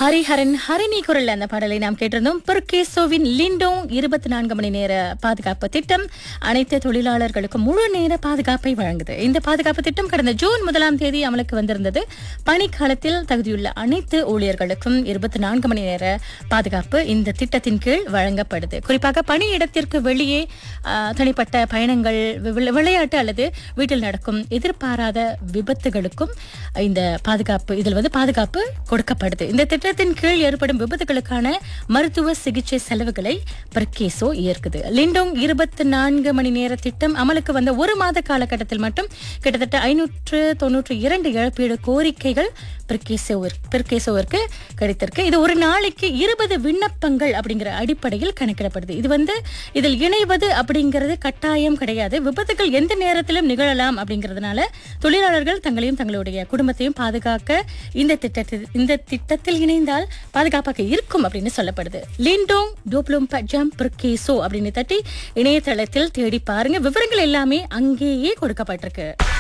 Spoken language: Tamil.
ஹரிஹரன் ஹரிணி குரல் அந்த பாடலை நாம் கேட்டிருந்தோம் பெர்கேசோவின் லிண்டோங் இருபத்தி நான்கு மணி நேர பாதுகாப்பு திட்டம் அனைத்து தொழிலாளர்களுக்கும் முழு நேர பாதுகாப்பை வழங்குது இந்த பாதுகாப்பு திட்டம் கடந்த ஜூன் முதலாம் தேதி அமலுக்கு வந்திருந்தது பணிக்காலத்தில் தகுதியுள்ள அனைத்து ஊழியர்களுக்கும் இருபத்தி நான்கு மணி நேர பாதுகாப்பு இந்த திட்டத்தின் கீழ் வழங்கப்படுது குறிப்பாக பணியிடத்திற்கு வெளியே ஆ, தனிப்பட்ட பயணங்கள் வி- விளையாட்டு அல்லது வீட்டில் நடக்கும் எதிர்பாராத விபத்துகளுக்கும் இந்த பாதுகாப்பு இதில் வந்து பாதுகாப்பு கொடுக்கப்படுது இந்த திட்டத்தின் கீழ் ஏற்படும் விபத்துகளுக்கான மருத்துவ சிகிச்சை செலவுகளை பிரக்கேசோ ஏற்குது லிண்டோங் இருபத்தி நான்கு மணி நேர திட்டம் அமலுக்கு வந்த ஒரு மாத காலகட்டத்தில் மட்டும் கிட்டத்தட்ட ஐநூற்று தொன்னூற்று இரண்டு இழப்பீடு கோரிக்கைகள் பிர்கேசோவிற்கு பிர்கேசோவிற்கு கிடைத்திருக்கு இது ஒரு நாளைக்கு இருபது விண்ணப்பங்கள் அப்படிங்கிற அடிப்படையில் கணக்கிடப்படுது இது வந்து இதில் இணைவது அப்படிங்கிறது கட்டாயம் கிடையாது விபத்துகள் எந்த நேரத்திலும் நிகழலாம் அப்படிங்கிறதுனால தொழிலாளர்கள் தங்களையும் தங்களுடைய குடும்பத்தையும் பாதுகாக்க இந்த திட்டத்தில் இந்த திட்டத்தில் இணைந்தால் பாதுகாப்பாக இருக்கும் அப்படின்னு சொல்லப்படுது லிண்டோங் டோப்ளோம் பஜாம் பிர்கேசோ அப்படின்னு தட்டி இணையதளத்தில் தேடி பாருங்க விவரங்கள் எல்லாமே அங்கேயே கொடுக்கப்பட்டிருக்கு